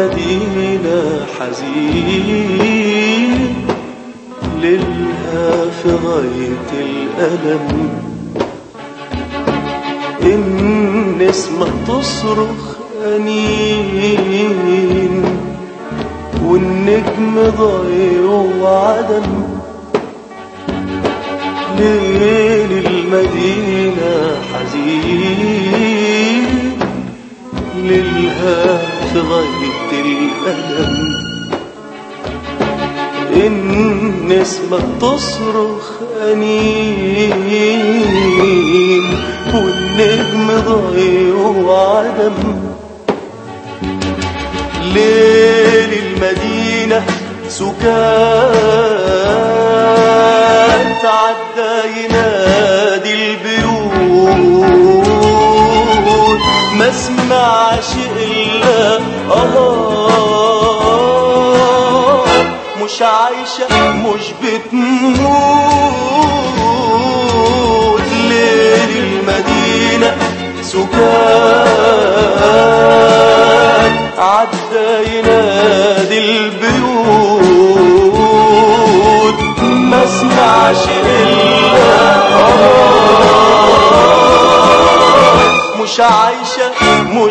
للمدينة حزين ليلها في غاية الألم النسمة تصرخ أنين والنجم ضايع وعدم ليل المدينة حزين ليلها في غاية الألم النسمة تصرخ أنين والنجم ضايع وعدم ليل المدينة سكات عدى ينادي البيوت ما اسمعش إلا آه مش عايشة مش بتموت ليل المدينة سكات عدى ينادي البيوت ما اسمعش إلا آه مش عايشة مش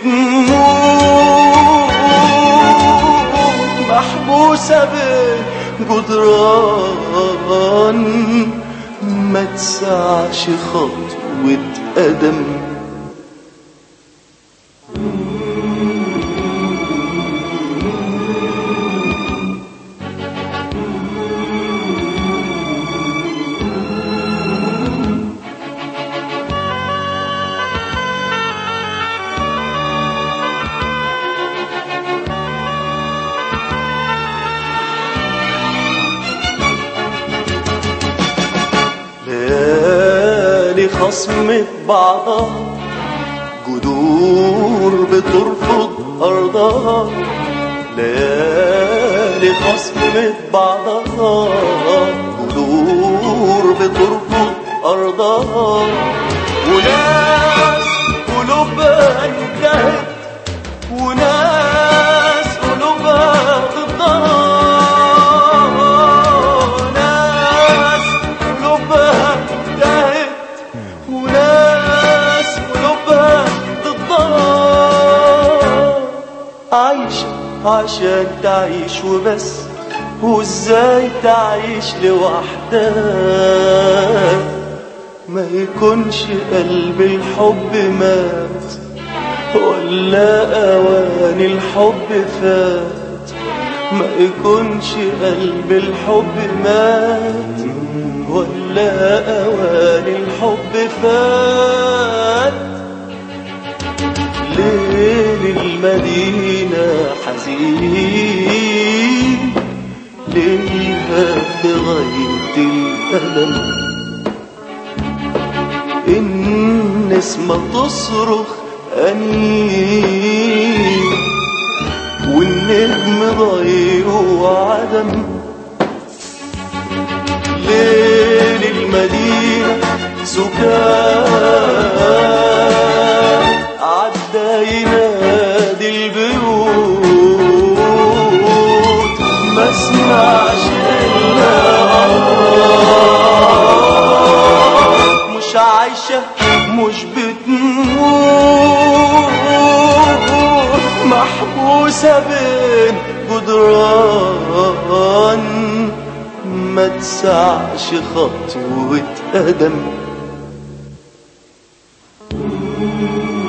بتموت محبوسة بين جدران ما تسعش خطوة قدم ليالي خصمت بعضها جذور بترفض أرضها ليالي خصمت بعضها جذور بترفض أرضها وناس قلوبها انتهت وناس قلوبها ضدها ناس قلوبها انتهت وناس قلوبها ضدها عايشة عشان تعيش وبس وازاي تعيش لوحدها ما يكونش قلب الحب مات ولا اوان الحب فات ما يكونش قلب الحب مات ولا اوان الحب فات ليل المدينة حزين ليلها في غاية الألم النسمة تصرخ أنين والنجم ضايع وعدم ليل المدينة سكان عدى ينادي البيوت ما اسمعش إلا الله مش عايشة مش بتموت محبوسة بين جدران ما تسعش خطوة قدم